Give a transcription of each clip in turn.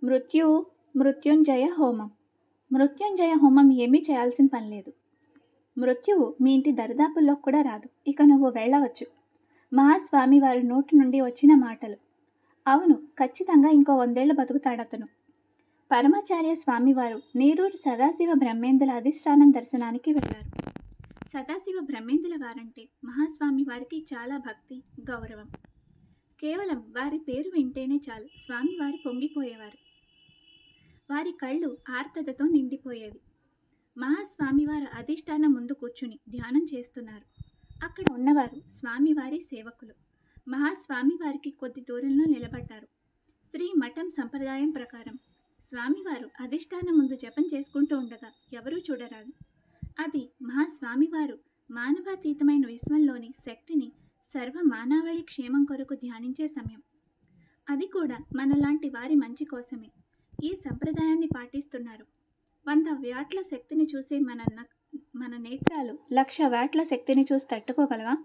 మృత్యు మృత్యుంజయ హోమం మృత్యుంజయ హోమం ఏమీ చేయాల్సిన పని లేదు మృత్యువు మీ ఇంటి దరిదాపుల్లో కూడా రాదు ఇక నువ్వు వెళ్ళవచ్చు మహాస్వామి వారి నోటి నుండి వచ్చిన మాటలు అవును ఖచ్చితంగా ఇంకో వందేళ్లు బతుకుతాడతను పరమాచార్య స్వామివారు నీరూరు సదాశివ బ్రహ్మేందుల అధిష్టానం దర్శనానికి వెళ్ళారు సదాశివ బ్రహ్మేందుల వారంటే మహాస్వామి వారికి చాలా భక్తి గౌరవం కేవలం వారి పేరు వింటేనే చాలు స్వామివారు పొంగిపోయేవారు వారి కళ్ళు ఆర్తతతో నిండిపోయేవి మహాస్వామివారు అధిష్టానం ముందు కూర్చుని ధ్యానం చేస్తున్నారు అక్కడ ఉన్నవారు స్వామివారి సేవకులు మహాస్వామి వారికి కొద్ది దూరంలో నిలబడ్డారు శ్రీ మఠం సంప్రదాయం ప్రకారం స్వామివారు అధిష్టానం ముందు జపం చేసుకుంటూ ఉండగా ఎవరూ చూడరాదు అది మహాస్వామివారు మానవాతీతమైన విశ్వంలోని శక్తిని సర్వ మానవాళి క్షేమం కొరకు ధ్యానించే సమయం అది కూడా మనలాంటి వారి మంచి కోసమే ఈ సంప్రదాయాన్ని పాటిస్తున్నారు వంద వ్యాట్ల శక్తిని చూసే మన న- మన నేత్రాలు లక్ష వ్యాట్ల శక్తిని చూసి తట్టుకోగలవా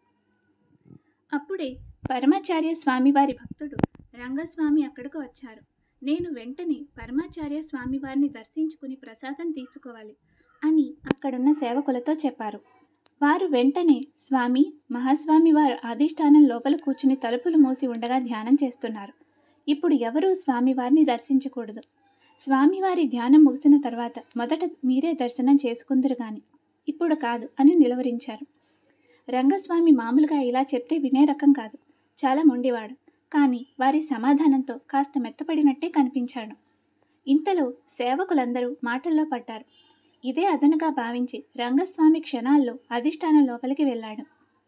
అప్పుడే పరమాచార్య స్వామి వారి భక్తుడు రంగస్వామి అక్కడికి వచ్చారు నేను వెంటనే పరమాచార్య స్వామి వారిని దర్శించుకుని ప్రసాదం తీసుకోవాలి అని అక్కడున్న సేవకులతో చెప్పారు వారు వెంటనే స్వామి మహాస్వామి వారు అధిష్టానం లోపల కూర్చుని తలుపులు మూసి ఉండగా ధ్యానం చేస్తున్నారు ఇప్పుడు ఎవరూ స్వామివారిని దర్శించకూడదు స్వామివారి ధ్యానం ముగిసిన తర్వాత మొదట మీరే దర్శనం చేసుకుందరు గాని ఇప్పుడు కాదు అని నిలువరించారు రంగస్వామి మామూలుగా ఇలా చెప్తే వినే రకం కాదు చాలా మొండివాడు కానీ వారి సమాధానంతో కాస్త మెత్తపడినట్టే కనిపించాడు ఇంతలో సేవకులందరూ మాటల్లో పడ్డారు ఇదే అదనుగా భావించి రంగస్వామి క్షణాల్లో అధిష్టానం లోపలికి వెళ్ళాడు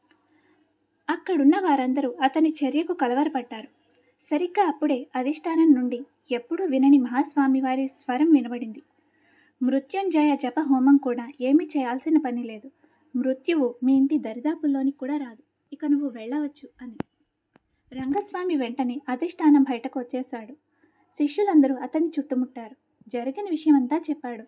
అక్కడున్న వారందరూ అతని చర్యకు కలవరపడ్డారు సరిగ్గా అప్పుడే అధిష్టానం నుండి ఎప్పుడూ వినని మహాస్వామి వారి స్వరం వినబడింది మృత్యుంజయ జప హోమం కూడా ఏమీ చేయాల్సిన పని లేదు మృత్యువు మీ ఇంటి దరిదాపుల్లోనికి కూడా రాదు ఇక నువ్వు వెళ్ళవచ్చు అని రంగస్వామి వెంటనే అధిష్టానం బయటకు వచ్చేశాడు శిష్యులందరూ అతన్ని చుట్టుముట్టారు జరిగిన విషయమంతా చెప్పాడు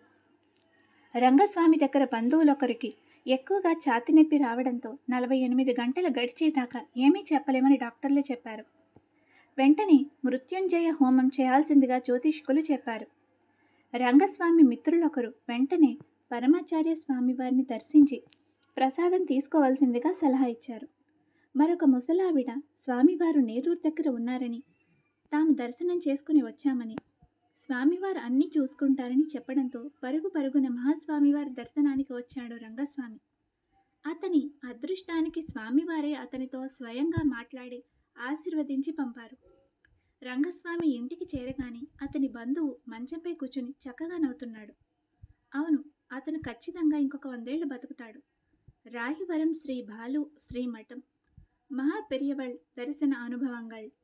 రంగస్వామి దగ్గర బంధువులొకరికి ఎక్కువగా ఛాతి నొప్పి రావడంతో నలభై ఎనిమిది గంటలు గడిచేదాకా ఏమీ చెప్పలేమని డాక్టర్లు చెప్పారు వెంటనే మృత్యుంజయ హోమం చేయాల్సిందిగా జ్యోతిష్కులు చెప్పారు రంగస్వామి మిత్రులొకరు వెంటనే పరమాచార్య స్వామి వారిని దర్శించి ప్రసాదం తీసుకోవాల్సిందిగా సలహా ఇచ్చారు మరొక ముసలావిడ స్వామివారు నేరూరు దగ్గర ఉన్నారని తాము దర్శనం చేసుకుని వచ్చామని స్వామివారు అన్నీ చూసుకుంటారని చెప్పడంతో పరుగు పరుగున మహాస్వామివారి దర్శనానికి వచ్చాడు రంగస్వామి అతని అదృష్టానికి స్వామివారే అతనితో స్వయంగా మాట్లాడి ఆశీర్వదించి పంపారు రంగస్వామి ఇంటికి చేరగానే అతని బంధువు మంచంపై కూర్చుని చక్కగా నవ్వుతున్నాడు అవును అతను ఖచ్చితంగా ఇంకొక వందేళ్లు బతుకుతాడు రాహివరం శ్రీ బాలు శ్రీమఠం మహా పెరియవళ్ దర్శన అనుభవంగళ్